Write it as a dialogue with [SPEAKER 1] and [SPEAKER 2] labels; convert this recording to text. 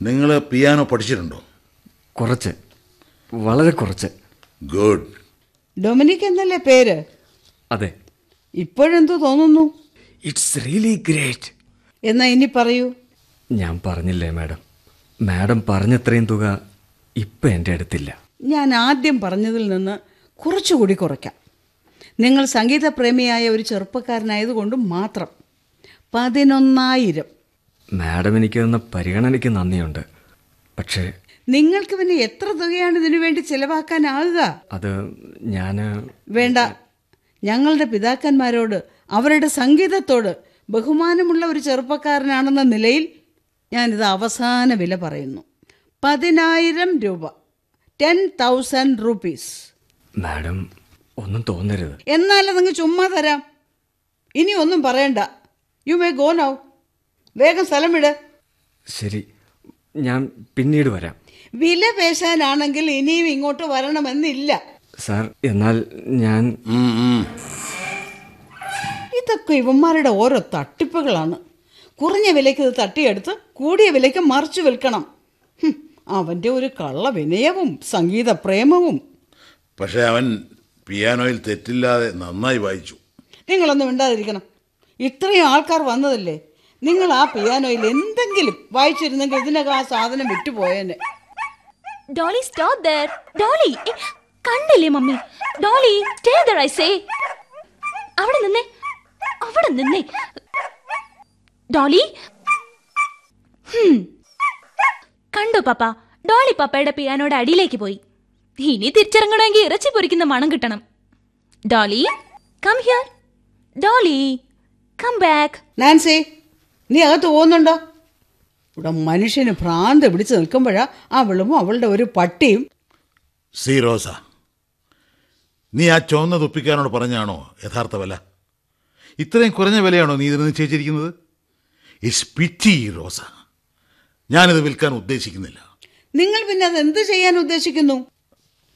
[SPEAKER 1] നിങ്ങൾ പിയാനോ പഠിച്ചിട്ടുണ്ടോ
[SPEAKER 2] കുറച്ച് വളരെ കുറച്ച്
[SPEAKER 1] ഗുഡ്
[SPEAKER 3] ഡൊമിനിക് എന്നല്ലേ പേര്
[SPEAKER 2] അതെ
[SPEAKER 3] ഇപ്പോഴെന്തു തോന്നുന്നു
[SPEAKER 2] ഇറ്റ്സ് റിയലി ഗ്രേറ്റ്
[SPEAKER 3] എന്നാ ഇനി പറയൂ
[SPEAKER 2] ഞാൻ പറഞ്ഞില്ലേ മാഡം മാഡം പറഞ്ഞത്രയും തുക ഇപ്പം എൻ്റെ അടുത്തില്ല
[SPEAKER 3] ഞാൻ ആദ്യം പറഞ്ഞതിൽ നിന്ന് കുറച്ചുകൂടി കുറയ്ക്കാം നിങ്ങൾ സംഗീതപ്രേമിയായ ഒരു ചെറുപ്പക്കാരനായതുകൊണ്ട് മാത്രം പതിനൊന്നായിരം
[SPEAKER 2] മാഡം എനിക്ക് തന്ന പരിഗണനയ്ക്ക് നന്ദിയുണ്ട് പക്ഷേ
[SPEAKER 3] നിങ്ങൾക്ക് പിന്നെ എത്ര തുകയാണ് ഇതിനു വേണ്ടി ചിലവാക്കാനാകുക
[SPEAKER 2] അത് ഞാൻ
[SPEAKER 3] വേണ്ട ഞങ്ങളുടെ പിതാക്കന്മാരോട് അവരുടെ സംഗീതത്തോട് ബഹുമാനമുള്ള ഒരു ചെറുപ്പക്കാരനാണെന്ന നിലയിൽ ഞാനിത് അവസാന വില പറയുന്നു പതിനായിരം രൂപ ടെൻ തൗസൻഡ് റുപ്പീസ്
[SPEAKER 2] മാഡം ഒന്നും തോന്നരുത്
[SPEAKER 3] എന്നാലും നിങ്ങൾ ചുമ്മാ തരാം ഇനി ഒന്നും പറയണ്ട യു മേ ഗോ നൗ വേഗം സ്ഥലം വിട്
[SPEAKER 2] ശരി ഞാൻ പിന്നീട് വരാം
[SPEAKER 3] വില പേശാനാണെങ്കിൽ ഇനിയും ഇങ്ങോട്ട് വരണമെന്നില്ല
[SPEAKER 2] സാർ എന്നാൽ ഞാൻ
[SPEAKER 1] ഉം, ഉം.
[SPEAKER 3] ഇതൊക്കെ ഇവന്മാരുടെ ഓരോ തട്ടിപ്പുകളാണ് കുറഞ്ഞ വിലയ്ക്ക് ഇത് തട്ടിയെടുത്ത് കൂടിയ വിലയ്ക്ക് മറിച്ചു വിൽക്കണം ഹും, അവൻ്റെ ഒരു കള്ള വിനയവും സംഗീത പ്രേമവും
[SPEAKER 1] പക്ഷേ അവൻ പിയാനോയിൽ തെറ്റില്ലാതെ നന്നായി വായിച്ചു
[SPEAKER 3] നിങ്ങളൊന്നും മിണ്ടാതിരിക്കണം ഇത്രയും ആൾക്കാർ വന്നതല്ലേ നിങ്ങൾ ആ പിയാനോയിൽ എന്തെങ്കിലും വായിച്ചിരുന്നെങ്കിൽ ഇതിനകം ആ സാധനം വിട്ടുപോയേനെ
[SPEAKER 4] ഡോളി സ്റ്റോപ്പ് ദർ ഡോളി ഏ, കണ്ടില്ലേ mummy Dolly stay there I say അവിടെ നിന്നേ അവിടെ നിന്നേ ഡോളി ഹും. കണ്ടോ പാപ്പ ഡോളി പപ്പയുടെ പിയാനോയുടെ അടിയിലേക്ക് പോയി ഇനി തിരിച്ചിറങ്ങണമെങ്കിൽ ഇറച്ചി പൊരിക്കുന്ന മണം കിട്ടണം Dolly come here Dolly come back
[SPEAKER 3] Nancy നീ അകത്ത് പോകുന്നുണ്ടോ ഇവിടെ മനുഷ്യന് ഭ്രാന്ത് പിടിച്ച് നിൽക്കുമ്പോഴാ അവളും അവളുടെ ഒരു പട്ടിയും
[SPEAKER 1] സി റോസ നീ ആ ചുവന്ന തുപ്പിക്കാനോട് പറഞ്ഞാണോ യഥാർത്ഥ വില ഇത്രയും കുറഞ്ഞ വിലയാണോ നീ ഇതിന് നിശ്ചയിച്ചിരിക്കുന്നത് ഇറ്റ്സ് പിറ്റി റോസ ഞാനിത് വിൽക്കാൻ ഉദ്ദേശിക്കുന്നില്ല
[SPEAKER 3] നിങ്ങൾ പിന്നെ അത് എന്ത് ചെയ്യാൻ ഉദ്ദേശിക്കുന്നു